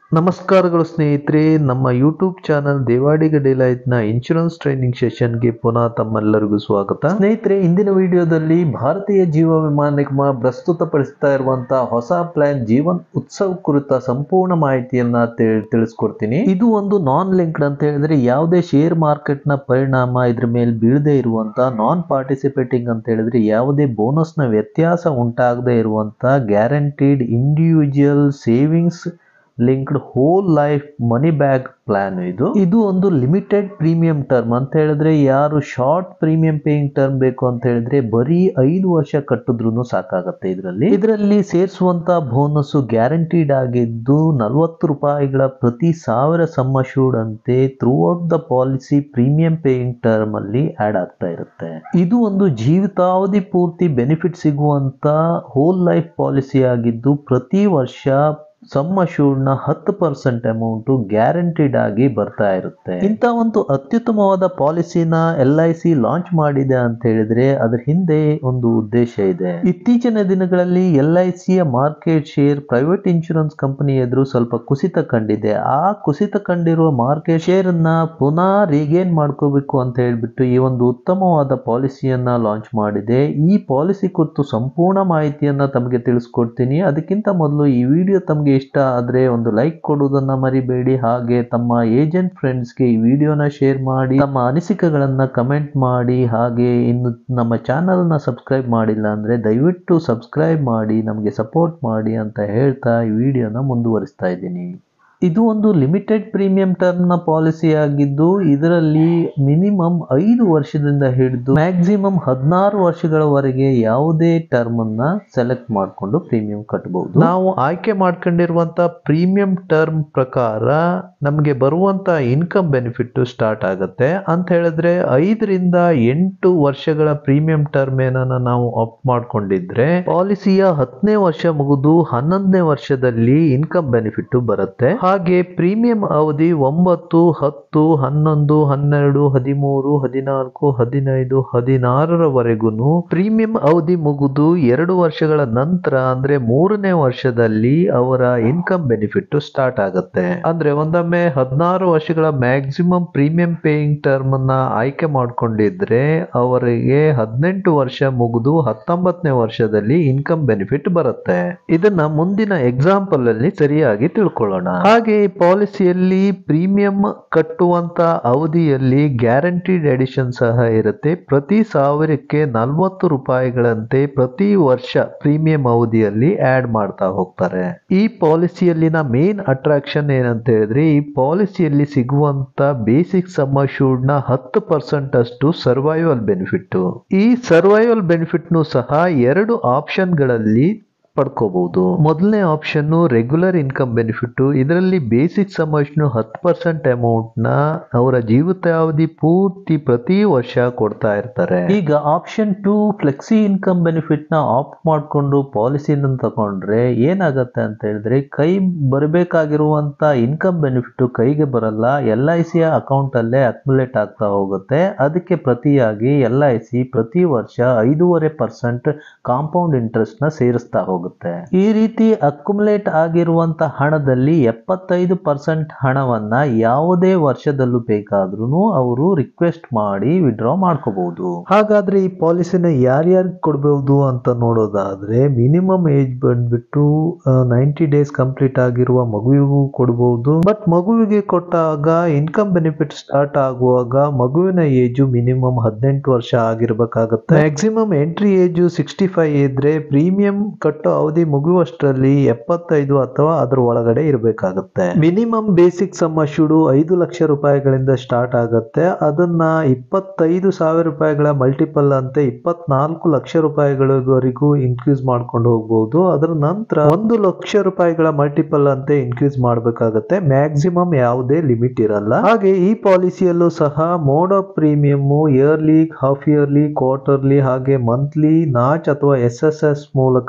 ನಮಸ್ಕಾರಗಳು ಸ್ನೇಹಿತರೆ ನಮ್ಮ ಯೂಟ್ಯೂಬ್ ಚಾನಲ್ ದೇವಾಡಿಗ ನ ಇನ್ಶೂರೆನ್ಸ್ ಟ್ರೈನಿಂಗ್ ಸೆಷನ್ಗೆ ಪುನಃ ತಮ್ಮೆಲ್ಲರಿಗೂ ಸ್ವಾಗತ ಸ್ನೇಹಿತರೆ ಇಂದಿನ ವಿಡಿಯೋದಲ್ಲಿ ಭಾರತೀಯ ಜೀವ ವಿಮಾ ನಿಗಮ ಪ್ರಸ್ತುತಪಡಿಸ್ತಾ ಇರುವಂತಹ ಹೊಸ ಪ್ಲಾನ್ ಜೀವನ್ ಉತ್ಸವ್ ಕುರಿತ ಸಂಪೂರ್ಣ ಮಾಹಿತಿಯನ್ನ ತಿಳ್- ತಿಳಿಸ್ಕೊಡ್ತೀನಿ ಇದು ಒಂದು ನಾನ್ ಲಿಂಕ್ಡ್ ಅಂತ ಹೇಳಿದ್ರೆ ಯಾವುದೇ ಶೇರ್ ಮಾರ್ಕೆಟ್ ನ ಪರಿಣಾಮ ಇದ್ರ ಮೇಲೆ ಬೀಳದೆ ಇರುವಂತ ನಾನ್ ಪಾರ್ಟಿಸಿಪೇಟಿಂಗ್ ಅಂತ ಹೇಳಿದ್ರೆ ಯಾವುದೇ ಬೋನಸ್ ನ ವ್ಯತ್ಯಾಸ ಉಂಟಾಗದೆ ಇರುವಂತ guaranteed individual savings linked whole life money back plan ಇದು ಇದು ಒಂದು ಲಿಮಿಟೆಡ್ ಪ್ರೀಮಿಯಂ ಟರ್ಮ್ ಅಂತ ಹೇಳಿದ್ರೆ ಯಾರು ಶಾರ್ಟ್ ಪ್ರೀಮಿಯಂ ಪೇಯಿಂಗ್ ಟರ್ಮ್ ಬೇಕು ಅಂತ ಹೇಳಿದ್ರೆ ಬರೀ ಐದು ವರ್ಷ ಕಟ್ಟಿದ್ರು ಸಾಕಾಗತ್ತೆ ಇದರಲ್ಲಿ ಇದರಲ್ಲಿ ಸೇರಿಸುವಂತ ಬೋನಸ್ ಗ್ಯಾರಂಟಿಡ್ ಆಗಿದ್ದು ನಲವತ್ತು ರೂಪಾಯಿಗಳ ಪ್ರತಿ ಸಾವಿರ ಸಮ್ ಅಶೂರ್ಡ್ ಅಂತೆ throughout the policy premium paying term ಅಲ್ಲಿ ಆಡ್ ಆಗ್ತಾ ಇರುತ್ತೆ ಇದು ಒಂದು ಜೀವಿತಾವಧಿ ಪೂರ್ತಿ ಬೆನಿಫಿಟ್ ಸಿಗುವಂತ ಹೋಲ್ ಲೈಫ್ ಪಾಲಿಸಿ ಆಗಿದ್ದು ಪ್ರತಿ ವರ್ಷ ಸಮ್ ನ ಹತ್ತು ಪರ್ಸೆಂಟ್ ಅಮೌಂಟ್ ಗ್ಯಾರಂಟಿಡ್ ಆಗಿ ಬರ್ತಾ ಇರುತ್ತೆ ಇಂಥ ಒಂದು ಅತ್ಯುತ್ತಮವಾದ ಪಾಲಿಸಿನ ಎಲ್ ಐ ಸಿ ಲಾಂಚ್ ಮಾಡಿದೆ ಅಂತ ಹೇಳಿದ್ರೆ ಅದ್ರ ಹಿಂದೆ ಒಂದು ಉದ್ದೇಶ ಇದೆ ಇತ್ತೀಚಿನ ದಿನಗಳಲ್ಲಿ ಎಲ್ ಐ ಸಿಯ market share private insurance company ಎದುರು ಸ್ವಲ್ಪ ಕುಸಿತ ಕಂಡಿದೆ ಆ ಕುಸಿತ ಕಂಡಿರುವ ಮಾರ್ಕೆಟ್ ಶೇರ್ ಅನ್ನ ಪುನಃ ರೀಗೇನ್ ಮಾಡ್ಕೋಬೇಕು ಅಂತ ಹೇಳ್ಬಿಟ್ಟು ಈ ಒಂದು ಉತ್ತಮವಾದ ಪಾಲಿಸಿಯನ್ನ ಲಾಂಚ್ ಮಾಡಿದೆ ಈ ಪಾಲಿಸಿ ಕುರಿತು ಸಂಪೂರ್ಣ ಮಾಹಿತಿಯನ್ನ ತಮಗೆ ತಿಳಿಸ್ಕೊಡ್ತೀನಿ ಅದಕ್ಕಿಂತ ಮೊದಲು ಈ ವಿಡಿಯೋ ತಮಗೆ ಇಷ್ಟ ಆದ್ರೆ ಒಂದು ಲೈಕ್ ಕೊಡುವುದನ್ನ ಮರಿಬೇಡಿ ಹಾಗೆ ತಮ್ಮ ಏಜೆಂಟ್ ಫ್ರೆಂಡ್ಸ್ಗೆ ಈ ವಿಡಿಯೋನ ಶೇರ್ ಮಾಡಿ ತಮ್ಮ ಅನಿಸಿಕೆಗಳನ್ನ ಕಮೆಂಟ್ ಮಾಡಿ ಹಾಗೆ ಇನ್ನು ನಮ್ಮ ಚಾನಲ್ನ ಸಬ್ಸ್ಕ್ರೈಬ್ ಮಾಡಿಲ್ಲ ಅಂದ್ರೆ ದಯವಿಟ್ಟು ಸಬ್ಸ್ಕ್ರೈಬ್ ಮಾಡಿ ನಮಗೆ ಸಪೋರ್ಟ್ ಮಾಡಿ ಅಂತ ಹೇಳ್ತಾ ಈ ವಿಡಿಯೋನ ಮುಂದುವರಿಸ್ತಾ ಇದ್ದೀನಿ ಇದು ಒಂದು ಲಿಮಿಟೆಡ್ ಪ್ರೀಮಿಯಂ ಟರ್ಮ್ ನ ಪಾಲಿಸಿ ಆಗಿದ್ದು ಇದರಲ್ಲಿ ಮಿನಿಮಮ್ ಐದು ವರ್ಷದಿಂದ ಹಿಡಿದು ಮ್ಯಾಕ್ಸಿಮಮ್ ಹದಿನಾರು ವರ್ಷಗಳವರೆಗೆ ಯಾವುದೇ ಟರ್ಮ್ ಅನ್ನ ಸೆಲೆಕ್ಟ್ ಮಾಡಿಕೊಂಡು ಪ್ರೀಮಿಯಂ ಕಟ್ಟಬಹುದು ನಾವು ಆಯ್ಕೆ ಮಾಡ್ಕೊಂಡಿರುವಂತ ಪ್ರೀಮಿಯಂ ಟರ್ಮ್ ಪ್ರಕಾರ ನಮಗೆ ಬರುವಂತ ಇನ್ಕಮ್ ಬೆನಿಫಿಟ್ ಸ್ಟಾರ್ಟ್ ಆಗುತ್ತೆ ಅಂತ ಹೇಳಿದ್ರೆ ಐದರಿಂದ ಎಂಟು ವರ್ಷಗಳ ಪ್ರೀಮಿಯಂ ಟರ್ಮ್ ಏನನ್ನ ನಾವು ಆಪ್ಟ್ ಮಾಡ್ಕೊಂಡಿದ್ರೆ ಪಾಲಿಸಿಯ ಹತ್ತನೇ ವರ್ಷ ಮುಗಿದು ಹನ್ನೊಂದನೇ ವರ್ಷದಲ್ಲಿ ಇನ್ಕಮ್ ಬೆನಿಫಿಟ್ ಬರುತ್ತೆ ಹಾಗೆ ಪ್ರೀಮಿಯಂ ಅವಧಿ ಒಂಬತ್ತು ಹತ್ತು ಹನ್ನೊಂದು ಹನ್ನೆರಡು ಹದಿಮೂರು ಹದಿನಾಲ್ಕು ಹದಿನೈದು ಹದಿನಾರರವರೆಗೂ ಪ್ರೀಮಿಯಂ ಅವಧಿ ಮುಗಿದು ಎರಡು ವರ್ಷಗಳ ನಂತರ ಅಂದ್ರೆ ಮೂರನೇ ವರ್ಷದಲ್ಲಿ ಅವರ ಇನ್ಕಮ್ ಬೆನಿಫಿಟ್ ಸ್ಟಾರ್ಟ್ ಆಗುತ್ತೆ ಅಂದ್ರೆ ಒಂದೊಮ್ಮೆ ಹದಿನಾರು ವರ್ಷಗಳ ಮ್ಯಾಕ್ಸಿಮಮ್ ಪ್ರೀಮಿಯಂ ಪೇಯಿಂಗ್ ಟರ್ಮ್ ಅನ್ನ ಆಯ್ಕೆ ಮಾಡ್ಕೊಂಡಿದ್ರೆ ಅವರಿಗೆ ಹದಿನೆಂಟು ವರ್ಷ ಮುಗಿದು ಹತ್ತೊಂಬತ್ತನೇ ವರ್ಷದಲ್ಲಿ ಇನ್ಕಮ್ ಬೆನಿಫಿಟ್ ಬರುತ್ತೆ ಇದನ್ನ ಮುಂದಿನ ಎಕ್ಸಾಂಪಲ್ ಅಲ್ಲಿ ಸರಿಯಾಗಿ ತಿಳ್ಕೊಳ್ಳೋಣ ಹಾಗೆ ಈ ಪಾಲಿಸಿಯಲ್ಲಿ ಪ್ರೀಮಿಯಂ ಕಟ್ಟುವಂತ ಅವಧಿಯಲ್ಲಿ ಗ್ಯಾರಂಟಿಡ್ ಎಡಿಷನ್ ಸಹ ಇರುತ್ತೆ ಪ್ರತಿ ಸಾವಿರಕ್ಕೆ ನಲ್ವತ್ತು ರೂಪಾಯಿಗಳಂತೆ ಪ್ರತಿ ವರ್ಷ ಪ್ರೀಮಿಯಂ ಅವಧಿಯಲ್ಲಿ ಆಡ್ ಮಾಡ್ತಾ ಹೋಗ್ತಾರೆ ಈ ಪಾಲಿಸಿಯಲ್ಲಿನ ಮೇನ್ ಅಟ್ರಾಕ್ಷನ್ ಏನಂತ ಹೇಳಿದ್ರೆ ಈ ಪಾಲಿಸಿಯಲ್ಲಿ ಸಿಗುವಂತ ಬೇಸಿಕ್ ಸಮ್ ನ ಹತ್ತು ಪರ್ಸೆಂಟ್ ಅಷ್ಟು ಸರ್ವೈವಲ್ ಬೆನಿಫಿಟ್ ಈ ಸರ್ವೈವಲ್ ಬೆನಿಫಿಟ್ ನು ಸಹ ಎರಡು ಆಪ್ಷನ್ ಗಳಲ್ಲಿ ಪಡ್ಕೋಬಹುದು ಮೊದಲನೇ ಆಪ್ಷನ್ ರೆಗ್ಯುಲರ್ ಇನ್ಕಮ್ ಬೆನಿಫಿಟ್ ಇದರಲ್ಲಿ ಬೇಸಿಕ್ ಸಮಸ್ಯೆ ಹತ್ತು ಪರ್ಸೆಂಟ್ ಅಮೌಂಟ್ ನ ಅವರ ಜೀವಿತಾವಧಿ ಪೂರ್ತಿ ಪ್ರತಿ ವರ್ಷ ಕೊಡ್ತಾ ಇರ್ತಾರೆ ಈಗ option two flexi income benefit ನ ಆಪ್ಟ್ ಮಾಡ್ಕೊಂಡು ಪಾಲಿಸಿನ ತಗೊಂಡ್ರೆ ಏನಾಗತ್ತೆ ಅಂತ ಹೇಳಿದ್ರೆ ಕೈ ಬರಬೇಕಾಗಿರುವಂತ ಇನ್ಕಮ್ ಬೆನಿಫಿಟ್ ಕೈಗೆ ಬರಲ್ಲ ಎಲ್ ಐ ಸಿಯ ಅಕೌಂಟ್ ಅಲ್ಲೇ ಅಕ್ಯುಮುಲೇಟ್ ಆಗ್ತಾ ಹೋಗುತ್ತೆ ಅದಕ್ಕೆ ಪ್ರತಿಯಾಗಿ ಎಲ್ ಐ ಸಿ ಪ್ರತಿ ವರ್ಷ ಐದೂವರೆ ಪರ್ಸೆಂಟ್ ಕಾಂಪೌಂಡ್ ಇಂಟ್ರೆಸ್ಟ್ ನ ಸೇರಿಸ್ತಾ ಹೋಗುತ್ತೆ ಈ ರೀತಿ ಅಕ್ಯುಮುಲೇಟ್ ಆಗಿರುವಂತ ಹಣದಲ್ಲಿ ಎಪ್ಪತ್ತೈದು ಪರ್ಸೆಂಟ್ ಹಣವನ್ನ ಯಾವುದೇ ವರ್ಷದಲ್ಲೂ ಬೇಕಾದ್ರೂ ಅವರು ರಿಕ್ವೆಸ್ಟ್ ಮಾಡಿ ವಿಡ್ರಾ ಮಾಡ್ಕೋಬಹುದು ಹಾಗಾದ್ರೆ ಈ ಪಾಲಿಸಿನ ಯಾರ್ಯಾರಿಗೆ ಕೊಡಬಹುದು ಅಂತ ನೋಡೋದಾದ್ರೆ ಮಿನಿಮಮ್ ಏಜ್ ಬಂದ್ಬಿಟ್ಟು ನೈಂಟಿ ಡೇಸ್ ಕಂಪ್ಲೀಟ್ ಆಗಿರುವ ಮಗುವಿಗೂ ಕೊಡಬಹುದು ಬಟ್ ಮಗುವಿಗೆ ಕೊಟ್ಟಾಗ ಇನ್ಕಮ್ ಬೆನಿಫಿಟ್ ಸ್ಟಾರ್ಟ್ ಆಗುವಾಗ ಮಗುವಿನ ಏಜು ಮಿನಿಮಮ್ ಹದಿನೆಂಟು ವರ್ಷ ಆಗಿರ್ಬೇಕಾಗತ್ತೆ maximum entry age sixty five ಇದ್ರೆ ಪ್ರೀಮಿಯಂ ಕಟ್ಟೋ ಅವಧಿ ಮುಗುವಷ್ಟರಲ್ಲಿ ಎಪ್ಪತ್ತೈದು ಅಥವಾ ಅದರ ಒಳಗಡೆ ಇರಬೇಕಾಗುತ್ತೆ ಮಿನಿಮಮ್ ಬೇಸಿಕ್ ಸಮ್ ಅಶ್ಯೂಡು ಐದು ಲಕ್ಷ ರೂಪಾಯಿಗಳಿಂದ ಸ್ಟಾರ್ಟ್ ಆಗುತ್ತೆ ಅದನ್ನ ಇಪ್ಪತ್ತೈದು ಸಾವಿರ ರೂಪಾಯಿಗಳ ಮಲ್ಟಿಪಲ್ ಅಂತೆ ಇಪ್ಪತ್ನಾಲ್ಕು ಲಕ್ಷ ರೂಪಾಯಿಗಳವರೆಗೂ ಇನ್ಕ್ರೀಸ್ ಮಾಡ್ಕೊಂಡು ಹೋಗ್ಬಹುದು ಅದರ ನಂತರ ಒಂದು ಲಕ್ಷ ರೂಪಾಯಿಗಳ ಮಲ್ಟಿಪಲ್ ಅಂತೆ ಇನ್ಕ್ರೀಸ್ ಮಾಡಬೇಕಾಗತ್ತೆ ಮ್ಯಾಕ್ಸಿಮಮ್ ಯಾವುದೇ ಲಿಮಿಟ್ ಇರಲ್ಲ ಹಾಗೆ ಈ ಪಾಲಿಸಿಯಲ್ಲೂ ಸಹ mode of premium yearly half yearly quarterly ಹಾಗೆ ಮಂತ್ಲಿ ನಾಚ್ ಅಥವಾ ಎಸ್ ಎಸ್ ಎಸ್ ಮೂಲಕ ಕಟ್ಟಬಹುದು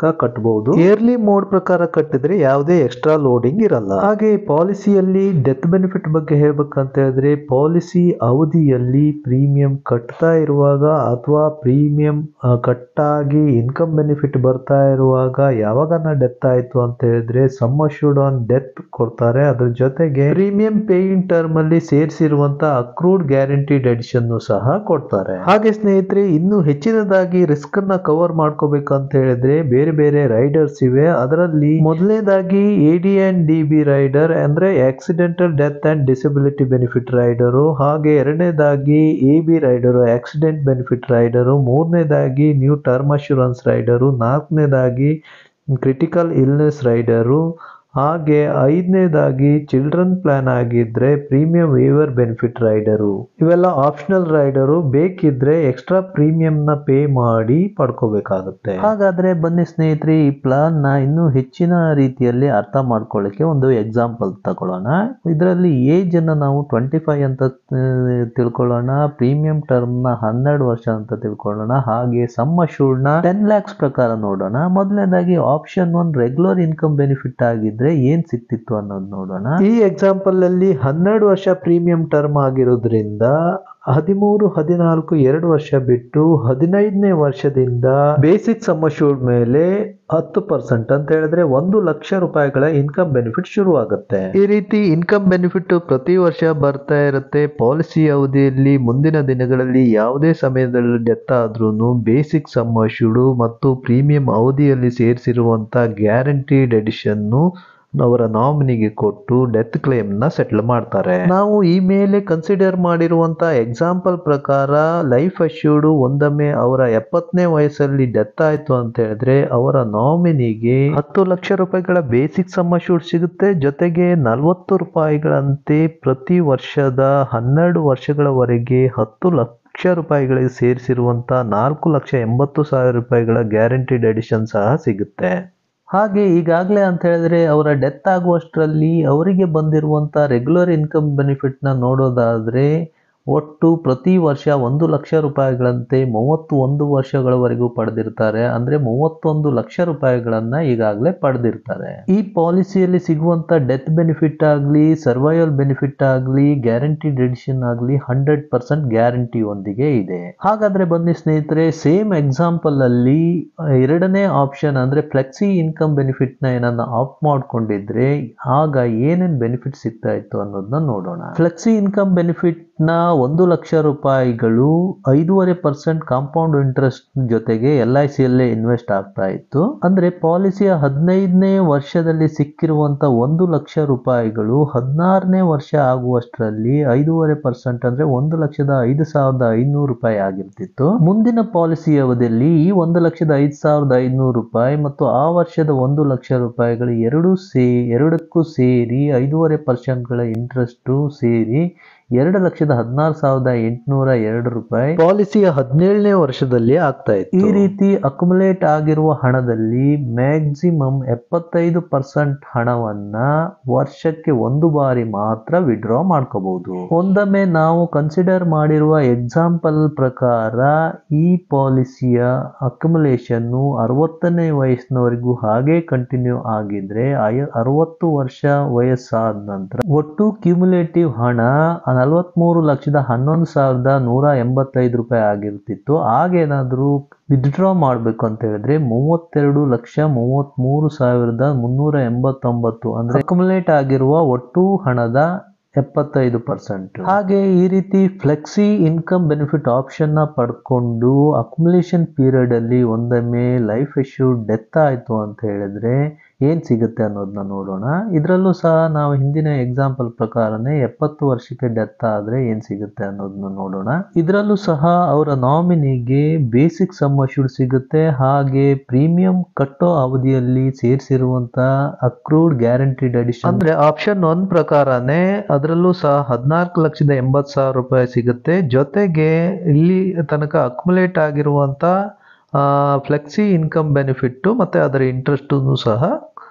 ಕಟ್ಟಬಹುದು ಇಯರ್ಲಿ ಮೋಡ್ ಪ್ರಕಾರ ಕಟ್ಟಿದ್ರೆ ಯಾವುದೇ ಎಕ್ಸ್ಟ್ರಾ ಲೋಡಿಂಗ್ ಇರಲ್ಲ ಹಾಗೆ ಪಾಲಿಸಿಯಲ್ಲಿ ಡೆತ್ ಬೆನಿಫಿಟ್ ಬಗ್ಗೆ ಹೇಳ್ಬೇಕಂತ ಹೇಳಿದ್ರೆ ಪಾಲಿಸಿ ಅವಧಿಯಲ್ಲಿ ಪ್ರೀಮಿಯಂ ಕಟ್ತಾ ಇರುವಾಗ ಅಥವಾ ಪ್ರೀಮಿಯಂ ಕಟ್ಟಾಗಿ ಇನ್ಕಮ್ ಬೆನಿಫಿಟ್ ಬರ್ತಾ ಇರುವಾಗ ಯಾವಾಗ ಡೆತ್ ಆಯ್ತು ಅಂತ ಹೇಳಿದ್ರೆ ಸಮ್ ಅಶ್ಯೂರ್ಡ್ ಆನ್ ಡೆತ್ ಕೊಡ್ತಾರೆ ಅದ್ರ ಜೊತೆಗೆ ಪ್ರೀಮಿಯಂ ಪೇಯಿಂಗ್ ಟರ್ಮ್ ಅಲ್ಲಿ ಸೇರಿಸಿರುವಂತ ಅಕ್ರೂಡ್ ಗ್ಯಾರಂಟಿಡ್ ಎಡಿಷನ್ ಸಹ ಕೊಡ್ತಾರೆ ಹಾಗೆ ಸ್ನೇಹಿತರೆ ಇನ್ನು ಹೆಚ್ಚಿನದಾಗಿ ರಿಸ್ಕ್ ಅನ್ನ ಕವರ್ ಮಾಡ್ಕೋಬೇಕಂತ ಹೇಳಿದ್ರೆ ಬೇರೆ ಬೇರೆ ರೈಡರ್ಸ್ ಇವೆ ಅದರಲ್ಲಿ ಮೊದಲನೇದಾಗಿ A D and D B rider ಅಂದ್ರೆ accidental death and disability benefit rider ಹಾಗೆ ಎರಡನೇದಾಗಿ A B rider accident benefit rider ಮೂರನೇದಾಗಿ ನ್ಯೂ ಟರ್ಮ್ ಅಶೂರೆನ್ಸ್ ರೈಡರು ನಾಲ್ಕನೇದಾಗಿ ಕ್ರಿಟಿಕಲ್ ಇಲ್ನೆಸ್ ರೈಡರು ಹಾಗೆ ಐದನೇದಾಗಿ ಚಿಲ್ಡ್ರನ್ ಪ್ಲಾನ್ ಆಗಿದ್ರೆ ಪ್ರೀಮಿಯಂ ವೇವರ್ ಬೆನಿಫಿಟ್ ರೈಡರು ಇವೆಲ್ಲ optional rider ಬೇಕಿದ್ರೆ ಎಕ್ಸ್ಟ್ರಾ ಪ್ರೀಮಿಯಂ ನ ಪೇ ಮಾಡಿ ಪಡ್ಕೋಬೇಕಾಗುತ್ತೆ ಹಾಗಾದ್ರೆ ಬನ್ನಿ ಸ್ನೇಹಿತರೆ ಈ ಪ್ಲಾನ್ ನ ಇನ್ನೂ ಹೆಚ್ಚಿನ ರೀತಿಯಲ್ಲಿ ಅರ್ಥ ಮಾಡ್ಕೊಳ್ಳಿಕ್ಕೆ ಒಂದು ಎಕ್ಸಾಂಪಲ್ ತಗೊಳ್ಳೋಣ ಇದರಲ್ಲಿ ಏಜ್ ಅನ್ನ ನಾವು ಟ್ವೆಂಟಿ ಫೈವ್ ಅಂತ ಆ, ತಿಳ್ಕೊಳ್ಳೋಣ ಪ್ರೀಮಿಯಂ ಟರ್ಮ್ ನ ಹನ್ನೆರಡು ವರ್ಷ ಅಂತ ತಿಳ್ಕೊಳ್ಳೋಣ ಹಾಗೆ ಸಮ್ ಅಶೂರ್ಡ್ ನ ಟೆನ್ ಲ್ಯಾಕ್ಸ್ ಪ್ರಕಾರ ನೋಡೋಣ ಮೊದಲನೇದಾಗಿ option one regular income benefit ಆಗಿದ್ರೆ ಏನ್ ಸಿಕ್ತಿತ್ತು ಅನ್ನೋದು ನೋಡೋಣ ಈ ಎಕ್ಸಾಂಪಲ್ ಅಲ್ಲಿ ಹನ್ನೆರಡು ವರ್ಷ ಪ್ರೀಮಿಯಂ ಟರ್ಮ್ ಆಗಿರೋದ್ರಿಂದ ಹದಿಮೂರು ಹದಿನಾಲ್ಕು ಎರಡು ವರ್ಷ ಬಿಟ್ಟು ಹದಿನೈದನೇ ವರ್ಷದಿಂದ ಬೇಸಿಕ್ ಸಮ್ ಅಶ್ಯೂರ್ಡ್ ಮೇಲೆ ಹತ್ತು ಪರ್ಸೆಂಟ್ ಅಂತ ಹೇಳಿದ್ರೆ ಒಂದು ಲಕ್ಷ ರೂಪಾಯಿಗಳ ಇನ್ಕಮ್ ಬೆನಿಫಿಟ್ ಶುರು ಆಗುತ್ತೆ ಈ ರೀತಿ ಇನ್ಕಮ್ ಬೆನಿಫಿಟ್ ಪ್ರತಿ ವರ್ಷ ಬರ್ತಾ ಇರುತ್ತೆ ಪಾಲಿಸಿ ಅವಧಿಯಲ್ಲಿ ಮುಂದಿನ ದಿನಗಳಲ್ಲಿ ಯಾವುದೇ ಸಮಯದಲ್ಲಿ ಡೆತ್ ಆದ್ರೂ ಬೇಸಿಕ್ ಸಮ್ ಅಶ್ಯೂರ್ಡ್ ಮತ್ತು ಪ್ರೀಮಿಯಂ ಅವಧಿಯಲ್ಲಿ ಸೇರಿಸಿರುವಂತ ಗ್ಯಾರಂಟಿಡ್ ಎಡಿಷನ್ ಅವರ ನಾಮಿನಿಗೆ ಕೊಟ್ಟು ಡೆತ್ ಕ್ಲೇಮ್ ನ ಸೆಟಲ್ ಮಾಡ್ತಾರೆ ನಾವು ಈ ಮೇಲೆ ಕನ್ಸಿಡರ್ ಮಾಡಿರುವಂತ ಎಕ್ಸಾಂಪಲ್ ಪ್ರಕಾರ ಲೈಫ್ ಅಶ್ಯೂರ್ಡ್ ಒಂದೊಮ್ಮೆ ಅವರ ಎಪ್ಪತ್ತನೇ ವಯಸ್ಸಲ್ಲಿ ಡೆತ್ ಆಯ್ತು ಅಂತ ಹೇಳಿದ್ರೆ ಅವರ ನಾಮಿನಿಗೆ ಹತ್ತು ಲಕ್ಷ ರೂಪಾಯಿಗಳ ಬೇಸಿಕ್ ಸಮ್ ಅಶ್ಯೂರ್ಡ್ ಸಿಗುತ್ತೆ ಜೊತೆಗೆ ನಲವತ್ತು ರೂಪಾಯಿಗಳಂತೆ ಪ್ರತಿ ವರ್ಷದ ಹನ್ನೆರಡು ವರ್ಷಗಳವರೆಗೆ ಹತ್ತು ಲಕ್ಷ ಲಕ್ಷ ರೂಪಾಯಿಗಳಿಗೆ ಸೇರಿಸಿರುವಂತ ನಾಲ್ಕು ಲಕ್ಷ ಎಂಬತ್ತು ಸಾವಿರ ರೂಪಾಯಿಗಳ ಗ್ಯಾರಂಟಿಡ್ ಎಡಿಷನ್ ಸಹ ಸಿಗುತ್ತೆ ಹಾಗೆ ಈಗಾಗಲೇ ಅಂತ ಹೇಳಿದ್ರೆ ಅವರ ಡೆತ್ ಆಗುವಷ್ಟರಲ್ಲಿ ಅವರಿಗೆ ಬಂದಿರುವಂತ ರೆಗ್ಯುಲರ್ ಇನ್ಕಮ್ ಬೆನಿಫಿಟ್ ನ ನೋಡೋದಾದ್ರೆ ಒಟ್ಟು ಪ್ರತಿ ವರ್ಷ ಒಂದು ಲಕ್ಷ ರೂಪಾಯಿಗಳಂತೆ ಮೂವತ್ತು ಒಂದು ವರ್ಷಗಳವರೆಗೂ ಪಡೆದಿರ್ತಾರೆ ಅಂದ್ರೆ ಮೂವತ್ತೊಂದು ಲಕ್ಷ ರೂಪಾಯಿಗಳನ್ನ ಈಗಾಗಲೇ ಪಡೆದಿರ್ತಾರೆ ಈ ಪಾಲಿಸಿಯಲ್ಲಿ ಸಿಗುವಂತ ಡೆತ್ ಬೆನಿಫಿಟ್ ಆಗಲಿ ಸರ್ವೈವಲ್ ಬೆನಿಫಿಟ್ ಆಗಲಿ ಗ್ಯಾರಂಟಿಡ್ ಎಡಿಷನ್ ಆಗಲಿ ಹಂಡ್ರೆಡ್ ಪರ್ಸೆಂಟ್ ಗ್ಯಾರಂಟಿ ಒಂದಿಗೆ ಇದೆ ಹಾಗಾದ್ರೆ ಬನ್ನಿ ಸ್ನೇಹಿತರೆ ಸೇಮ್ ಎಕ್ಸಾಂಪಲ್ ಅಲ್ಲಿ ಎರಡನೇ ಆಪ್ಷನ್ ಅಂದ್ರೆ ಫ್ಲೆಕ್ಸಿ ಇನ್ಕಮ್ ಬೆನಿಫಿಟ್ ನ ಏನನ್ನ ಆಫ್ ಮಾಡ್ಕೊಂಡಿದ್ರೆ ಆಗ ಏನೇನ್ ಬೆನಿಫಿಟ್ ಸಿಗ್ತಾ ಇತ್ತು ಅನ್ನೋದನ್ನ ನೋಡೋಣ ಫ್ಲೆಕ್ಸಿ ಇನ್ಕಮ್ ಬೆನಿಫಿಟ್ ನ ಒಂದು ಲಕ್ಷ ರೂಪಾಯಿಗಳು ಐದೂವರೆ ಪರ್ಸೆಂಟ್ ಕಾಂಪೌಂಡ್ ಇಂಟ್ರೆಸ್ಟ್ ಜೊತೆಗೆ ಎಲ್ ಐ ಸಿಯಲ್ಲೇ ಇನ್ವೆಸ್ಟ್ ಆಗ್ತಾ ಇತ್ತು ಅಂದ್ರೆ ಪಾಲಿಸಿಯ ಹದಿನೈದನೇ ವರ್ಷದಲ್ಲಿ ಸಿಕ್ಕಿರುವಂತ ಒಂದು ಲಕ್ಷ ರೂಪಾಯಿಗಳು ಹದಿನಾರನೇ ವರ್ಷ ಆಗುವಷ್ಟರಲ್ಲಿ ಐದೂವರೆ ಪರ್ಸೆಂಟ್ ಅಂದ್ರೆ ಒಂದು ಲಕ್ಷದ ಐದು ಸಾವಿರದ ಐನೂರು ರೂಪಾಯಿ ಆಗಿರ್ತಿತ್ತು ಮುಂದಿನ ಪಾಲಿಸಿ ಅವಧಿಯಲ್ಲಿ ಈ ಒಂದು ಲಕ್ಷದ ಐದು ಸಾವಿರದ ಐನೂರು ರೂಪಾಯಿ ಮತ್ತು ಆ ವರ್ಷದ ಒಂದು ಲಕ್ಷ ರೂಪಾಯಿಗಳು ಎರಡು ಸೇ ಎರಡಕ್ಕೂ ಸೇರಿ ಐದೂವರೆ ಪರ್ಸೆಂಟ್ಗಳ ಇಂಟ್ರೆಸ್ಟ್ ಸೇರಿ ಎರಡು ಲಕ್ಷದ ಹದಿನಾರು ಸಾವಿರದ ಎಂಟುನೂರ ಎರಡು ರೂಪಾಯಿ ಪಾಲಿಸಿಯ ಹದಿನೇಳನೇ ವರ್ಷದಲ್ಲಿ ಆಗ್ತಾ ಇತ್ತು ಈ ರೀತಿ ಅಕ್ಯುಮುಲೇಟ್ ಆಗಿರುವ ಹಣದಲ್ಲಿ ಮ್ಯಾಕ್ಸಿಮಮ್ ಎಪ್ಪತ್ತೈದು ಪರ್ಸೆಂಟ್ ಹಣವನ್ನ ವರ್ಷಕ್ಕೆ ಒಂದು ಬಾರಿ ಮಾತ್ರ ವಿಡ್ರಾ ಮಾಡ್ಕೋಬಹುದು ಒಂದೊಮ್ಮೆ ನಾವು ಕನ್ಸಿಡರ್ ಮಾಡಿರುವ ಎಕ್ಸಾಂಪಲ್ ಪ್ರಕಾರ ಈ ಪಾಲಿಸಿಯ ಅಕ್ಯುಮುಲೇಷನ್ ಅರವತ್ತನೇ ವಯಸ್ಸಿನವರೆಗೂ ಹಾಗೆ ಕಂಟಿನ್ಯೂ ಆಗಿದ್ರೆ ಐ- ಅರವತ್ತು ವರ್ಷ ವಯಸ್ಸಾದ ನಂತರ ಒಟ್ಟು ಕ್ಯುಮುಲೇಟಿವ್ ಹಣ ನಲವತ್ಮೂರು ಲಕ್ಷದ ಹನ್ನೊಂದು ಸಾವಿರದ ನೂರ ಎಂಬತ್ತೈದು ರೂಪಾಯಿ ಆಗಿರ್ತಿತ್ತು ಆಗೇನಾದ್ರೂ ವಿತ್ಡ್ರಾ ಮಾಡಬೇಕು ಅಂತ ಹೇಳಿದ್ರೆ ಮೂವತ್ತೆರಡು ಲಕ್ಷ ಮೂವತ್ಮೂರು ಸಾವಿರದ ಮುನ್ನೂರ ಎಂಬತ್ತೊಂಬತ್ತು ಅಂದ್ರೆ ಅಕ್ಯುಮುಲೇಟ್ ಆಗಿರುವ ಒಟ್ಟು ಹಣದ ಎಪ್ಪತ್ತೈದು ಪರ್ಸೆಂಟ್ ಹಾಗೆ ಈ ರೀತಿ ಫ್ಲೆಕ್ಸಿ ಇನ್ಕಮ್ ಬೆನಿಫಿಟ್ ಆಪ್ಷನ್ ನ ಪಡ್ಕೊಂಡು ಅಕ್ಯುಮುಲೇಷನ್ ಪೀರಿಯಡ್ ಅಲ್ಲಿ ಒಂದೊಮ್ಮೆ ಲೈಫ್ ಇಶ್ಯೂ ಡೆತ್ ಆಯ್ತು ಅಂತ ಹೇಳಿದ್ರೆ ಏನ್ ಸಿಗುತ್ತೆ ಅನ್ನೋದನ್ನ ನೋಡೋಣ ಇದರಲ್ಲೂ ಸಹ ನಾವು ಹಿಂದಿನ ಎಕ್ಸಾಂಪಲ್ ಪ್ರಕಾರನೇ ಎಪ್ಪತ್ತು ವರ್ಷಕ್ಕೆ ಡೆತ್ ಆದ್ರೆ ಏನ್ ಸಿಗುತ್ತೆ ಅನ್ನೋದನ್ನ ನೋಡೋಣ ಇದರಲ್ಲೂ ಸಹ ಅವರ ನಾಮಿನಿಗೆ ಬೇಸಿಕ್ ಸಮ್ ಅಶ್ಯೂರ್ಡ್ ಸಿಗುತ್ತೆ ಹಾಗೆ ಪ್ರೀಮಿಯಂ ಕಟ್ಟೋ ಅವಧಿಯಲ್ಲಿ ಸೇರಿಸಿರುವಂತ ಅಕ್ರೂಡ್ ಗ್ಯಾರಂಟಿಡ್ ಅಡಿಷನ್ ಅಂದ್ರೆ ಆಪ್ಷನ್ ಒನ್ ಪ್ರಕಾರನೇ ಅದರಲ್ಲೂ ಸಹ ಹದಿನಾಲ್ಕು ಲಕ್ಷದ ಎಂಬತ್ತು ಸಾವಿರ ರೂಪಾಯಿ ಸಿಗುತ್ತೆ ಜೊತೆಗೆ ಇಲ್ಲಿ ತನಕ ಅಕ್ಯುಮುಲೇಟ್ ಆಗಿರುವಂತ ಫ್ಲೆಕ್ಸಿ ಇನ್ಕಮ್ ಬೆನಿಫಿಟ್ ಮತ್ತೆ ಅದರ ಇಂಟ್ರೆಸ್ಟ್ ಸಹ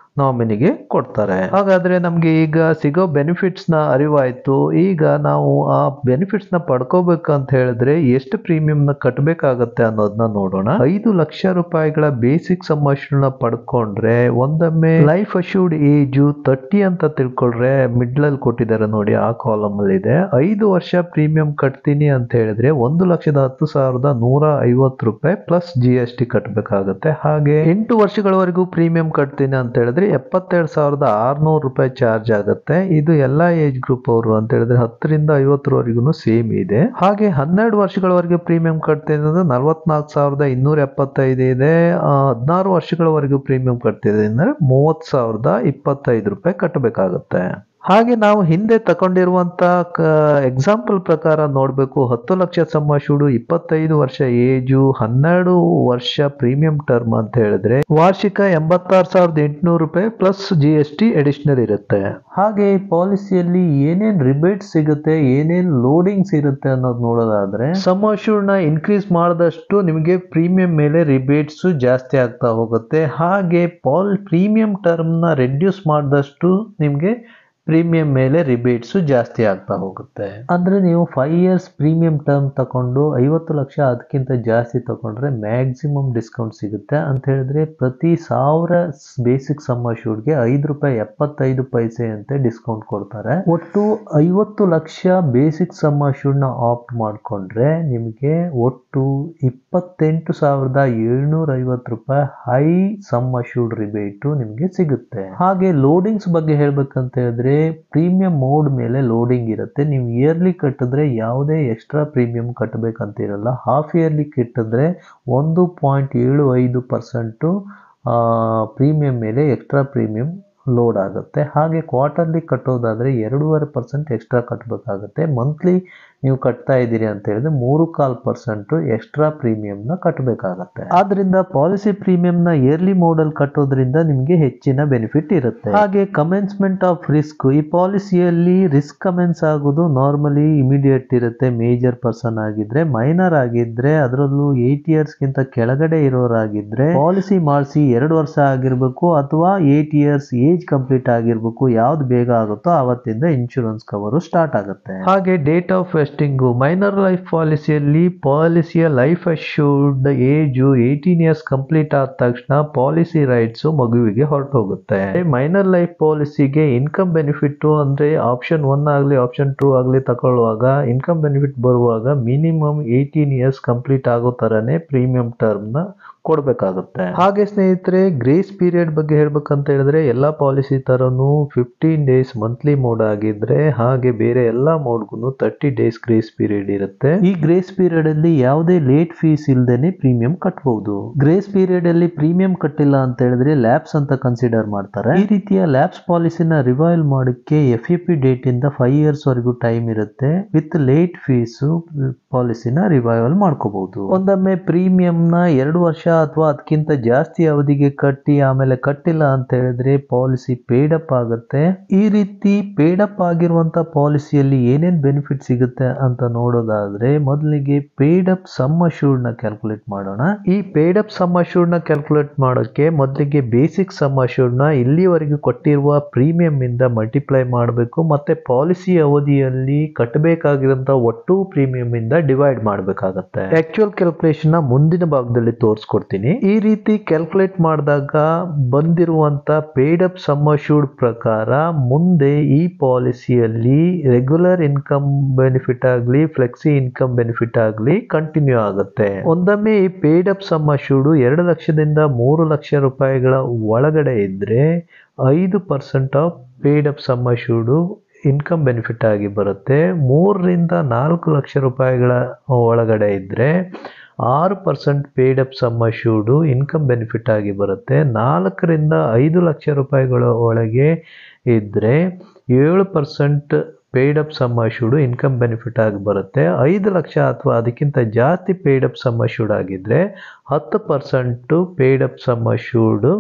ನಾಮಿನಿಗೆ ಕೊಡ್ತಾರೆ ಹಾಗಾದ್ರೆ ನಮ್ಗೆ ಈಗ ಸಿಗೋ ಬೆನಿಫಿಟ್ಸ್ ನ ಅರಿವಾಯ್ತು ಈಗ ನಾವು ಆ ಬೆನಿಫಿಟ್ಸ್ ನ ಪಡ್ಕೋಬೇಕು ಅಂತ ಹೇಳಿದ್ರೆ ಎಷ್ಟು ಪ್ರೀಮಿಯಂ ನ ಕಟ್ಟಬೇಕಾಗತ್ತೆ ಅನ್ನೋದನ್ನ ನೋಡೋಣ ಐದು ಲಕ್ಷ ರೂಪಾಯಿಗಳ ಬೇಸಿಕ್ ಸಮ್ಮರ್ಷನ್ ಪಡ್ಕೊಂಡ್ರೆ ಒಂದೊಮ್ಮೆ ಲೈಫ್ ಅಶ್ಯೂರ್ಡ್ ಏಜು ತರ್ಟಿ ಅಂತ ತಿಳ್ಕೊಂಡ್ರೆ ಮಿಡ್ಲ್ ಅಲ್ಲಿ ಕೊಟ್ಟಿದ್ದಾರೆ ನೋಡಿ ಆ ಕಾಲಮ್ ಅಲ್ಲಿ ಇದೆ ಐದು ವರ್ಷ ಪ್ರೀಮಿಯಂ ಕಟ್ತೀನಿ ಅಂತ ಹೇಳಿದ್ರೆ ಒಂದು ಲಕ್ಷದ ಹತ್ತು ಸಾವಿರದ ನೂರ ಐವತ್ತು ರೂಪಾಯಿ ಪ್ಲಸ್ ಜಿ ಎಸ್ ಟಿ ಕಟ್ಟಬೇಕಾಗತ್ತೆ ಹಾಗೆ ಎಂಟು ವರ್ಷಗಳವರೆಗೂ ಪ್ರೀಮಿಯಂ ಕಟ್ತೀನಿ ಅಂತ ಹೇಳಿದ್ರೆ ಎಪ್ಪತ್ತೆರಡು ಸಾವಿರದ ಆರ್ನೂರು ರೂಪಾಯಿ ಚಾರ್ಜ್ ಆಗುತ್ತೆ ಇದು ಎಲ್ಲಾ ಏಜ್ ಗ್ರೂಪ್ ಅವರು ಅಂತ ಹೇಳಿದ್ರೆ ಹತ್ತರಿಂದ ಐವತ್ತರವರೆಗೂ ಸೇಮ್ ಇದೆ ಹಾಗೆ ಹನ್ನೆರಡು ವರ್ಷಗಳವರೆಗೆ ಪ್ರೀಮಿಯಂ ಕಟ್ತೀನಿ ಅಂದ್ರೆ ನಲವತ್ನಾಲ್ಕು ಸಾವಿರದ ಇನ್ನೂರ ಎಪ್ಪತ್ತೈದು ಇದೆ ಆ, ಹದಿನಾರು ವರ್ಷಗಳವರೆಗೂ ಪ್ರೀಮಿಯಂ ಕಟ್ತಿದೆ ಅಂದ್ರೆ ಮೂವತ್ತು ಸಾವಿರದ ಇಪ್ಪತ್ತೈದು ರೂಪಾಯಿ ಕಟ್ಟಬೇಕಾಗುತ್ತೆ ಹಾಗೆ ನಾವು ಹಿಂದೆ ತಗೊಂಡಿರುವಂತ ಎಕ್ಸಾಂಪಲ್ ಪ್ರಕಾರ ನೋಡಬೇಕು ಹತ್ತು ಲಕ್ಷ ಸಮ ಶುಡು ಇಪ್ಪತ್ತೈದು ವರ್ಷ ಏಜು ಹನ್ನೆರಡು ವರ್ಷ ಪ್ರೀಮಿಯಂ ಟರ್ಮ್ ಅಂತ ಹೇಳಿದ್ರೆ ವಾರ್ಷಿಕ ಎಂಬತ್ತಾರು ಸಾವಿರದ ಎಂಟುನೂರು ರೂಪಾಯಿ plus G S T additional ಇರುತ್ತೆ ಹಾಗೆ ಈ ಪಾಲಿಸಿಯಲ್ಲಿ ಏನೇನ್ ರಿಬೇಟ್ ಸಿಗುತ್ತೆ ಏನೇನ್ ಲೋಡಿಂಗ್ಸ್ ಇರುತ್ತೆ ಅನ್ನೋದು ನೋಡೋದಾದ್ರೆ ಸಮ್ ನ ಇನ್ಕ್ರೀಸ್ ಮಾಡಿದಷ್ಟು ನಿಮಗೆ ಪ್ರೀಮಿಯಂ ಮೇಲೆ ರಿಬೇಟ್ಸ್ ಜಾಸ್ತಿ ಆಗ್ತಾ ಹೋಗುತ್ತೆ ಹಾಗೆ ಪಾಲ್ ಪ್ರೀಮಿಯಂ ಟರ್ಮ್ ನ ರೆಡ್ಯೂಸ್ ಮಾಡಿದಷ್ಟು ನಿಮಗೆ ಪ್ರೀಮಿಯಂ ಮೇಲೆ ರಿಬೇಟ್ಸ್ ಜಾಸ್ತಿ ಆಗ್ತಾ ಹೋಗುತ್ತೆ ಅಂದ್ರೆ ನೀವು ಫೈವ್ ಇಯರ್ಸ್ ಪ್ರೀಮಿಯಂ ಟರ್ಮ್ ತಗೊಂಡು ಐವತ್ತು ಲಕ್ಷ ಅದಕ್ಕಿಂತ ಜಾಸ್ತಿ ತಗೊಂಡ್ರೆ ಮ್ಯಾಕ್ಸಿಮಮ್ ಡಿಸ್ಕೌಂಟ್ ಸಿಗುತ್ತೆ ಅಂತ ಹೇಳಿದ್ರೆ ಪ್ರತಿ ಸಾವಿರ ಬೇಸಿಕ್ ಸಮ್ಮ ಶೂಡ್ಗೆ ಐದು ರೂಪಾಯಿ ಎಪ್ಪತ್ತೈದು ಪೈಸೆ ಅಂತ ಡಿಸ್ಕೌಂಟ್ ಕೊಡ್ತಾರೆ ಒಟ್ಟು ಐವತ್ತು ಲಕ್ಷ ಬೇಸಿಕ್ ಸಮ್ಮ ಶೂಡ್ನ ಆಪ್ಟ್ ಮಾಡಿಕೊಂಡ್ರೆ ನಿಮಗೆ ಒಟ್ಟು ಇಪ್ಪತ್ತೆಂಟು ಸಾವಿರದ ಏಳ್ನೂರ ಐವತ್ತು ರೂಪಾಯಿ ಹೈ ಸಮ್ ಅಶ್ಯೂರ್ಡ್ ರಿಬೇಟು ನಿಮಗೆ ಸಿಗುತ್ತೆ ಹಾಗೆ ಲೋಡಿಂಗ್ಸ್ ಬಗ್ಗೆ ಹೇಳ್ಬೇಕಂತ ಹೇಳಿದ್ರೆ ಪ್ರೀಮಿಯಂ ಮೋಡ್ ಮೇಲೆ ಲೋಡಿಂಗ್ ಇರುತ್ತೆ ನೀವು ಇಯರ್ಲಿ ಕಟ್ಟಿದ್ರೆ ಯಾವುದೇ ಎಕ್ಸ್ಟ್ರಾ ಪ್ರೀಮಿಯಂ ಕಟ್ಟಬೇಕಂತ ಇರಲ್ಲ ಹಾಫ್ ಇಯರ್ಲಿ ಕಟ್ಟಿದ್ರೆ ಒಂದು ಪಾಯಿಂಟ್ ಏಳು ಐದು ಪರ್ಸೆಂಟು ಪ್ರೀಮಿಯಂ ಮೇಲೆ ಎಕ್ಸ್ಟ್ರಾ ಪ್ರೀಮಿಯಂ ಲೋಡ್ ಆಗುತ್ತೆ ಹಾಗೆ ಕ್ವಾರ್ಟರ್ಲಿ ಕಟ್ಟೋದಾದ್ರೆ ಎರಡೂವರೆ ಪರ್ಸೆಂಟ್ ಎಕ್ಸ್ಟ್ರಾ ಕಟ್ಟಬೇಕಾಗುತ್ತೆ ಮಂತ್ಲಿ ನೀವು ಕಟ್ತಾ ಇದ್ದೀರಿ ಅಂತ ಹೇಳಿದ್ರೆ ಮೂರು ಕಾಲ್ ಪರ್ಸೆಂಟ್ ಎಕ್ಸ್ಟ್ರಾ ಪ್ರೀಮಿಯಂನ ಕಟ್ಟಬೇಕಾಗತ್ತೆ ಆದ್ರಿಂದ ಪಾಲಿಸಿ ಪ್ರೀಮಿಯಂನ ಇಯರ್ಲಿ ಮೋಡಲ್ ಕಟ್ಟೋದ್ರಿಂದ ನಿಮಗೆ ಹೆಚ್ಚಿನ ಬೆನಿಫಿಟ್ ಇರುತ್ತೆ ಹಾಗೆ ಕಮೆನ್ಸ್ಮೆಂಟ್ ಆಫ್ ರಿಸ್ಕ್ ಈ ಪಾಲಿಸಿಯಲ್ಲಿ ರಿಸ್ಕ್ ಕಮೆನ್ಸ್ ಆಗೋದು ನಾರ್ಮಲಿ ಇಮಿಡಿಯೇಟ್ ಇರುತ್ತೆ ಮೇಜರ್ ಪರ್ಸನ್ ಆಗಿದ್ರೆ ಮೈನರ್ ಆಗಿದ್ರೆ ಅದರಲ್ಲೂ ಏಟ್ ಇಯರ್ಸ್ಗಿಂತ ಕೆಳಗಡೆ ಇರೋರಾಗಿದ್ರೆ ಪಾಲಿಸಿ ಮಾಡಿಸಿ ಎರಡು ವರ್ಷ ಆಗಿರ್ಬೇಕು ಅಥವಾ ಏಟ್ ಇಯರ್ಸ್ ಏಜ್ ಕಂಪ್ಲೀಟ್ ಆಗಿರ್ಬೇಕು ಯಾವ್ದು ಬೇಗ ಆಗುತ್ತೋ ಅವತ್ತಿಂದ ಇನ್ಶೂರೆನ್ಸ್ ಕವರು ಸ್ಟಾರ್ಟ್ ಆಗುತ್ತೆ ಹಾಗೆ date of vesting minor life ಪಾಲಿಸಿಯಲ್ಲಿ ಪಾಲಿಸಿಯ life assured age eighteen years complete ಆದ ತಕ್ಷಣ ಪಾಲಿಸಿ ರೈಟ್ಸ್ ಮಗುವಿಗೆ ಹೊರಟೋಗುತ್ತೆ ಮೈನರ್ ಲೈಫ್ ಪಾಲಿಸಿಗೆ ಇನ್ಕಮ್ ಬೆನಿಫಿಟ್ ಅಂದ್ರೆ ಆಪ್ಷನ್ ಒನ್ ಆಗಲಿ ಆಪ್ಷನ್ ಟೂ ಆಗಲಿ ತಗೊಳ್ಳುವಾಗ ಇನ್ಕಮ್ ಬೆನಿಫಿಟ್ ಬರುವಾಗ ಮಿನಿಮಮ್ ಏಯ್ಟೀನ್ ಇಯರ್ಸ್ ಕಂಪ್ಲೀಟ್ ಆಗೋ ತರನೇ ಪ್ರೀಮಿಯಂ ಟರ್ಮ್ ನ ಕೊಡಬೇಕಾಗುತ್ತೆ ಹಾಗೆ ಸ್ನೇಹಿತರೆ ಗ್ರೇಸ್ ಪೀರಿಯಡ್ ಬಗ್ಗೆ ಹೇಳ್ಬೇಕಂತ ಹೇಳಿದ್ರೆ ಎಲ್ಲಾ ಪಾಲಿಸಿ ತರನು ಫಿಫ್ಟೀನ್ ಡೇಸ್ ಮಂತ್ಲಿ ಮೋಡ್ ಆಗಿದ್ರೆ ಹಾಗೆ ಬೇರೆ ಎಲ್ಲಾ ಮೋಡ್ಗೂ ತರ್ಟಿ ಡೇಸ್ ಗ್ರೇಸ್ ಪೀರಿಯಡ್ ಇರುತ್ತೆ ಈ ಗ್ರೇಸ್ ಪೀರಿಯಡ್ ಅಲ್ಲಿ ಯಾವುದೇ ಲೇಟ್ ಫೀಸ್ ಇಲ್ದೇನೆ ಪ್ರೀಮಿಯಂ ಕಟ್ಟಬಹುದು ಗ್ರೇಸ್ ಪೀರಿಯಡ್ ಅಲ್ಲಿ ಪ್ರೀಮಿಯಂ ಕಟ್ಟಿಲ್ಲ ಅಂತ ಹೇಳಿದ್ರೆ ಲ್ಯಾಬ್ಸ್ ಅಂತ ಕನ್ಸಿಡರ್ ಮಾಡ್ತಾರೆ ಈ ರೀತಿಯ ಲ್ಯಾಬ್ಸ್ ಪಾಲಿಸಿನ ರಿವೈಲ್ ಮಾಡೋಕ್ಕೆ ಎಫ್ ಎ ಪಿ ಡೇಟ್ ಇಂದ ಫೈವ್ ಇಯರ್ಸ್ ವರೆಗೂ ಟೈಮ್ ಇರುತ್ತೆ ವಿತ್ ಲೇಟ್ ಫೀಸ್ ಪಾಲಿಸಿನ ರಿವೈವಲ್ ಮಾಡ್ಕೋಬಹುದು ಒಂದೊಮ್ಮೆ ಪ್ರೀಮಿಯಂ ನ ಎರಡು ವರ್ಷ ಅಥವಾ ಅದಕ್ಕಿಂತ ಜಾಸ್ತಿ ಅವಧಿಗೆ ಕಟ್ಟಿ ಆಮೇಲೆ ಕಟ್ಟಿಲ್ಲ ಅಂತ ಹೇಳಿದ್ರೆ ಪಾಲಿಸಿ ಪೇಡ್ ಅಪ್ ಆಗುತ್ತೆ ಈ ರೀತಿ ಪೇಡ್ ಅಪ್ ಆಗಿರುವಂತ ಪಾಲಿಸಿಯಲ್ಲಿ ಏನೇನ್ ಬೆನಿಫಿಟ್ ಸಿಗುತ್ತೆ ಅಂತ ನೋಡೋದಾದ್ರೆ ಮೊದಲಿಗೆ ಪೇಡ್ ಅಪ್ ಸಮ್ ಅಶ್ಯೂರ್ಡ್ ನ ಕ್ಯಾಲ್ಕುಲೇಟ್ ಮಾಡೋಣ ಈ ಪೇಡ್ ಅಪ್ ಸಮ್ ಅಶ್ಯೂರ್ಡ್ ನ ಕ್ಯಾಲ್ಕುಲೇಟ್ ಮಾಡೋಕೆ ಮೊದಲಿಗೆ ಬೇಸಿಕ್ ಸಮ್ ಅಶ್ಯೂರ್ಡ್ ನ ಇಲ್ಲಿವರೆಗೂ ಕೊಟ್ಟಿರುವ ಪ್ರೀಮಿಯಂ ಇಂದ ಮಲ್ಟಿಪ್ಲೈ ಮಾಡಬೇಕು ಮತ್ತೆ ಪಾಲಿಸಿ ಅವಧಿಯಲ್ಲಿ ಕಟ್ಟಬೇಕಾಗಿರುವಂತ ಒಟ್ಟು ಪ್ರೀಮಿಯಂ ಇಂದ ಡಿವೈಡ್ ಮಾಡಬೇಕಾಗತ್ತೆ ಆಕ್ಚುಯಲ್ ಕ್ಯಾಲ್ಕುಲೇಷನ್ ನ ಮುಂದಿನ ಭಾಗದಲ್ಲಿ ತೋರಿಸ್ಕೊಡ್ತೀನಿ ಈ ರೀತಿ ಕ್ಯಾಲ್ಕುಲೇಟ್ ಮಾಡಿದಾಗ ಬಂದಿರುವಂತ ಪೇಡ್ ಅಪ್ ಸಮ್ ಅಶ್ಯೂರ್ಡ್ ಪ್ರಕಾರ ಮುಂದೆ ಈ ಪಾಲಿಸಿಯಲ್ಲಿ ರೆಗ್ಯುಲರ್ ಇನ್ಕಮ್ ಬೆನಿಫಿಟ್ ಆಗಲಿ ಫ್ಲೆಕ್ಸಿ ಇನ್ಕಮ್ ಬೆನಿಫಿಟ್ ಆಗಲಿ ಕಂಟಿನ್ಯೂ ಆಗುತ್ತೆ ಒಂದೊಮ್ಮೆ ಈ ಪೇಡ್ ಅಪ್ ಸಮ್ ಅಶ್ಯೂರ್ಡ್ ಎರಡು ಲಕ್ಷದಿಂದ ಮೂರು ಲಕ್ಷ ರೂಪಾಯಿಗಳ ಒಳಗಡೆ ಇದ್ರೆ ಐದು percent of paid up sum assured income benefit ಆಗಿ ಬರುತ್ತೆ ಮೂರರಿಂದ ನಾಲ್ಕು ಲಕ್ಷ ರೂಪಾಯಿಗಳ ಒಳಗಡೆ ಇದ್ರೆ ಆರು percent paid up sum assured income benefit ಆಗಿ ಬರುತ್ತೆ ನಾಲ್ಕರಿಂದ ಐದು ಲಕ್ಷ ರೂಪಾಯಿಗಳ ಒಳಗೆ ಇದ್ದರೆ ಏಳು percent paid up sum assured income benefit ಆಗಿ ಬರುತ್ತೆ ಐದು ಲಕ್ಷ ಅಥವಾ ಅದಕ್ಕಿಂತ ಜಾಸ್ತಿ ಪೇಡ್ ಅಪ್ ಸಮ್ ಅಶ್ಯೂರ್ಡ್ ಆಗಿದ್ರೆ ಹತ್ತು percent paid up sum assured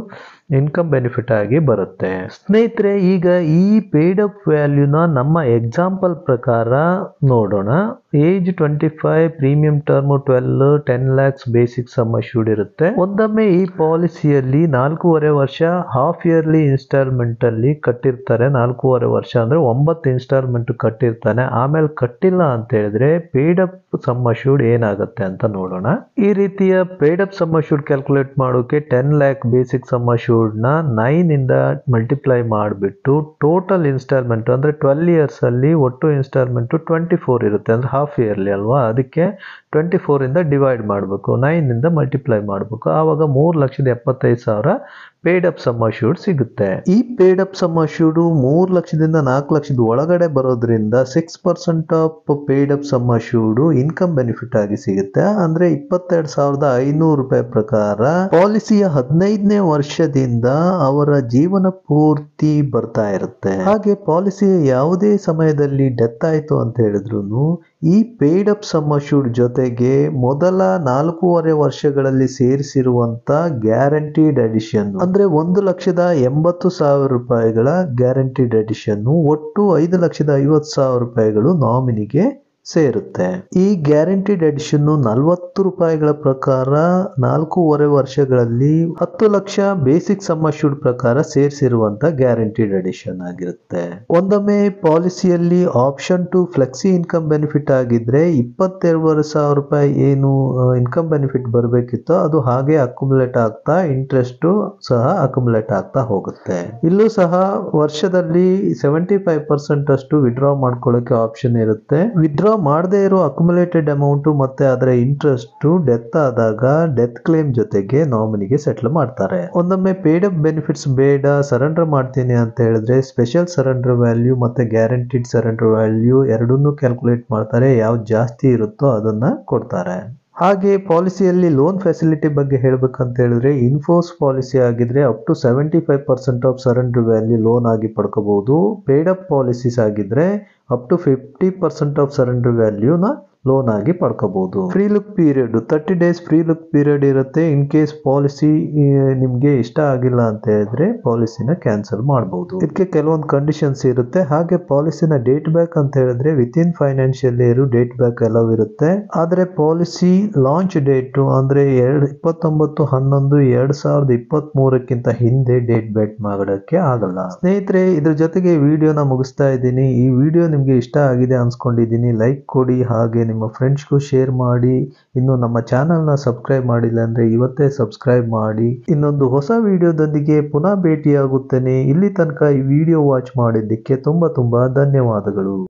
income benefit ಆಗಿ ಬರುತ್ತೆ ಸ್ನೇಹಿತರೆ ಈಗ ಈ ಪೇಡ್ ಅಪ್ ವ್ಯಾಲ್ಯೂನ ನಮ್ಮ ಎಕ್ಸಾಂಪಲ್ ಪ್ರಕಾರ ನೋಡೋಣ age twenty five premium term twelve ten lakhs basic sum assured ಇರುತ್ತೆ ಒಂದೊಮ್ಮೆ ಈ ಪಾಲಿಸಿಯಲ್ಲಿ ನಾಲ್ಕೂವರೆ ವರ್ಷ ಹಾಫ್ ಇಯರ್ಲಿ ಇನ್ಸ್ಟಾಲ್ಮೆಂಟ್ ಅಲ್ಲಿ ಕಟ್ಟಿರ್ತಾರೆ ನಾಲ್ಕೂವರೆ ವರ್ಷ ಅಂದ್ರೆ ಒಂಬತ್ತು ಇನ್ಸ್ಟಾಲ್ಮೆಂಟ್ ಕಟ್ಟಿರ್ತಾನೆ ಆಮೇಲೆ ಕಟ್ಟಿಲ್ಲ ಅಂತ ಹೇಳಿದ್ರೆ ಪೇಡ್ ಅಪ್ ಸಮ್ ಅಶ್ಯೂರ್ಡ್ ಏನಾಗುತ್ತೆ ಅಂತ ನೋಡೋಣ ಈ ರೀತಿಯ paid up sum assured calculate ಮಾಡೋಕೆ ten lakh basic sum assured ನ ನೈನ್ ಇಂದ ಮಲ್ಟಿಪ್ಲೈ ಮಾಡಿಬಿಟ್ಟು ಟೋಟಲ್ ಇನ್ಸ್ಟಾಲ್ಮೆಂಟ್ ಅಂದ್ರೆ ಟ್ವೆಲ್ ಇಯರ್ಸ್ ಅಲ್ಲಿ ಒಟ್ಟು ಇನ್ಸ್ಟಾಲ್ಮೆಂಟ್ ಟ್ವೆಂಟಿ ಫೋರ್ ಇರುತ್ತೆ ಅಂದ್ರೆ ಹಾಫ್ ಇಯರ್ಲಿ ಅಲ್ವಾ ಅದಕ್ಕೆ ಟ್ವೆಂಟಿ ಫೋರ್ ಇಂದ ಡಿವೈಡ್ ಮಾಡಬೇಕು ನೈನ್ ಇಂದ ಮಲ್ಟಿಪ್ಲೈ ಮಾಡಬೇಕು ಆವಾಗ ಮೂರು ಲಕ್ಷದ ಎಪ್ಪತ್ತೈದು ಸಾವಿರ ಪೇಡ್ ಅಪ್ ಸಮ್ ಅಶ್ಯೂರ್ಡ್ ಸಿಗುತ್ತೆ ಈ ಪೇಡ್ ಅಪ್ ಸಮ್ ಅಶ್ಯೂರ್ಡ್ ಮೂರು ಲಕ್ಷದಿಂದ ನಾಲ್ಕು ಲಕ್ಷದ ಒಳಗಡೆ ಬರೋದ್ರಿಂದ six percent of paid up sum assured income benefit ಆಗಿ ಸಿಗುತ್ತೆ ಅಂದ್ರೆ ಇಪ್ಪತ್ತೆರಡು ಸಾವಿರದ ಐನೂರು ರೂಪಾಯಿ ಪ್ರಕಾರ ಪಾಲಿಸಿಯ ಹದಿನೈದನೇ ವರ್ಷದಿಂದ ಅವರ ಜೀವನ ಪೂರ್ತಿ ಬರ್ತಾ ಇರುತ್ತೆ ಹಾಗೆ ಪಾಲಿಸಿಯ ಯಾವುದೇ ಸಮಯದಲ್ಲಿ ಡೆತ್ ಆಯ್ತು ಅಂತ ಹೇಳಿದ್ರು ಈ ಪೇಡ್ ಅಪ್ ಸಮ್ ಅಶ್ಯೂರ್ಡ್ ಜೊತೆಗೆ ಮೊದಲ ನಾಲ್ಕೂವರೆ ವರ್ಷಗಳಲ್ಲಿ ಸೇರಿಸಿರುವಂತ ಗ್ಯಾರಂಟಿಡ್ ಅಡಿಷನ್ ಅಂದ್ರೆ ಒಂದು ಲಕ್ಷದ ಎಂಬತ್ತು ಸಾವಿರ ರೂಪಾಯಿಗಳ ಗ್ಯಾರಂಟಿಡ್ ಅಡಿಷನ್ ಒಟ್ಟು ಐದು ಲಕ್ಷದ ಐವತ್ತು ಸಾವಿರ ರೂಪಾಯಿಗಳು ನಾಮಿನಿಗೆ ಸೇರುತ್ತೆ ಈ ಗ್ಯಾರಂಟಿಡ್ ಎಡಿಷನ್ ನಲವತ್ತು ರೂಪಾಯಿಗಳ ಪ್ರಕಾರ ನಾಲ್ಕೂವರೆ ವರ್ಷಗಳಲ್ಲಿ ಹತ್ತು ಲಕ್ಷ ಬೇಸಿಕ್ ಸಮ್ ಅಶ್ಯೂರ್ಡ್ ಪ್ರಕಾರ ಸೇರಿಸಿರುವಂತ ಗ್ಯಾರಂಟಿಡ್ ಎಡಿಷನ್ ಆಗಿರುತ್ತೆ ಒಂದೊಮ್ಮೆ ಪಾಲಿಸಿಯಲ್ಲಿ option two flexi income benefit ಆಗಿದ್ರೆ ಇಪ್ಪತ್ತೆರಡುವರೆ ಸಾವಿರ ರೂಪಾಯಿ ಏನು ಇನ್ಕಮ್ ಬೆನಿಫಿಟ್ ಬರಬೇಕಿತ್ತೋ ಅದು ಹಾಗೆ ಅಕ್ಯುಮುಲೇಟ್ ಆಗ್ತಾ ಇಂಟ್ರೆಸ್ಟ್ ಸಹ ಅಕ್ಯುಮುಲೇಟ್ ಆಗ್ತಾ ಹೋಗುತ್ತೆ ಇಲ್ಲೂ ಸಹ ವರ್ಷದಲ್ಲಿ ಸೆವೆಂಟಿ ಫೈವ್ ಪರ್ಸೆಂಟ್ ಅಷ್ಟು ವಿಡ್ರಾ ಮಾಡ್ಕೊಳ್ಳೋಕೆ ಆಪ್ಷನ್ ಇರುತ್ತೆ ವಿಡ್ರಾ ಮಾಡದೇ ಇರೋ ಅಕ್ಯುಮುಲೇಟೆಡ್ ಅಮೌಂಟ್ ಮತ್ತೆ ಅದರ ಇಂಟ್ರೆಸ್ಟ್ ಡೆತ್ ಆದಾಗ ಡೆತ್ ಕ್ಲೇಮ್ ಜೊತೆಗೆ ನಾಮಿನಿಗೆ ಸೆಟ್ಲ್ ಮಾಡ್ತಾರೆ ಒಂದೊಮ್ಮೆ ಪೇಡ್ ಅಪ್ ಬೆನಿಫಿಟ್ಸ್ ಬೇಡ ಸರೆಂಡರ್ ಮಾಡ್ತೀನಿ ಅಂತ ಹೇಳಿದ್ರೆ ಸ್ಪೆಷಲ್ ಸರೆಂಡರ್ ವ್ಯಾಲ್ಯೂ ಮತ್ತೆ ಗ್ಯಾರಂಟಿಡ್ ಸರೆಂಡರ್ ವ್ಯಾಲ್ಯೂ ಎರಡನ್ನೂ ಕ್ಯಾಲ್ಕುಲೇಟ್ ಮಾಡ್ತಾರೆ ಯಾವ್ದು ಜಾಸ್ತಿ ಇರುತ್ತೋ ಅದನ್ನ ಕೊಡ್ತಾರೆ ಹಾಗೆ ಪಾಲಿಸಿಯಲ್ಲಿ ಲೋನ್ ಫೆಸಿಲಿಟಿ ಬಗ್ಗೆ ಹೇಳ್ಬೇಕಂತ ಹೇಳಿದ್ರೆ ಇನ್ಫೋಸ್ ಪಾಲಿಸಿ ಆಗಿದ್ರೆ up to seventy five percent of surrender value loan ಆಗಿ ಪಡ್ಕೋಬಹುದು ಪೇಡ್ ಅಪ್ ಪಾಲಿಸೀಸ್ ಆಗಿದ್ರೆ up to fifty percent of surrender ವ್ಯಾಲ್ಯೂನ ಲೋನ್ ಆಗಿ ಪಡ್ಕೋಬಹುದು free look period thirty days free look period ಇರುತ್ತೆ ಇನ್ ಕೇಸ್ ಪಾಲಿಸಿ ನಿಮ್ಗೆ ಇಷ್ಟ ಆಗಿಲ್ಲ ಅಂತ ಹೇಳಿದ್ರೆ ಪಾಲಿಸಿನ ಕ್ಯಾನ್ಸಲ್ ಮಾಡಬಹುದು ಇದಕ್ಕೆ ಕೆಲವೊಂದು ಕಂಡೀಷನ್ಸ್ ಇರುತ್ತೆ ಹಾಗೆ ಪಾಲಿಸಿನ ಡೇಟ್ ಬ್ಯಾಕ್ ಅಂತ ಹೇಳಿದ್ರೆ within financial year date back ಎಲ್ಲವೂ ಇರುತ್ತೆ ಆದ್ರೆ ಪಾಲಿಸಿ ಲಾಂಚ್ ಡೇಟ್ ಅಂದ್ರೆ ಎರಡ್ ಇಪ್ಪತ್ತೊಂಬತ್ತು ಹನ್ನೊಂದು ಎರಡ್ ಸಾವಿರದ ಇಪ್ಪತ್ತ್ ಮೂರಕ್ಕಿಂತ ಹಿಂದೆ ಡೇಟ್ ಬ್ಯಾಕ್ ಮಾಡೋಕ್ಕೆ ಆಗಲ್ಲ ಸ್ನೇಹಿತರೆ ಇದ್ರ ಜೊತೆಗೆ ವಿಡಿಯೋನ ಮುಗಿಸ್ತಾ ಇದ್ದೀನಿ ಈ ವಿಡಿಯೋ ನಿಮ್ಗೆ ಇಷ್ಟ ಆಗಿದೆ ಅನ್ಸ್ಕೊಂಡಿದ್ದೀನಿ ಲೈಕ್ ಕೊಡಿ ಹಾಗೆ ನಿಮ್ಮ ಫ್ರೆಂಡ್ಸ್ಗೂ ಶೇರ್ ಮಾಡಿ ಇನ್ನು ನಮ್ಮ ಚಾನಲ್ನ ಸಬ್ಸ್ಕ್ರೈಬ್ ಮಾಡಿಲ್ಲ ಅಂದ್ರೆ ಇವತ್ತೇ ಸಬ್ಸ್ಕ್ರೈಬ್ ಮಾಡಿ ಇನ್ನೊಂದು ಹೊಸ ವಿಡಿಯೋದೊಂದಿಗೆ ಪುನಃ ಭೇಟಿಯಾಗುತ್ತೇನೆ ಇಲ್ಲಿ ತನಕ ಈ ವಿಡಿಯೋ ವಾಚ್ ಮಾಡಿದ್ದಕ್ಕೆ ತುಂಬ ತುಂಬ ಧನ್ಯವಾದಗಳು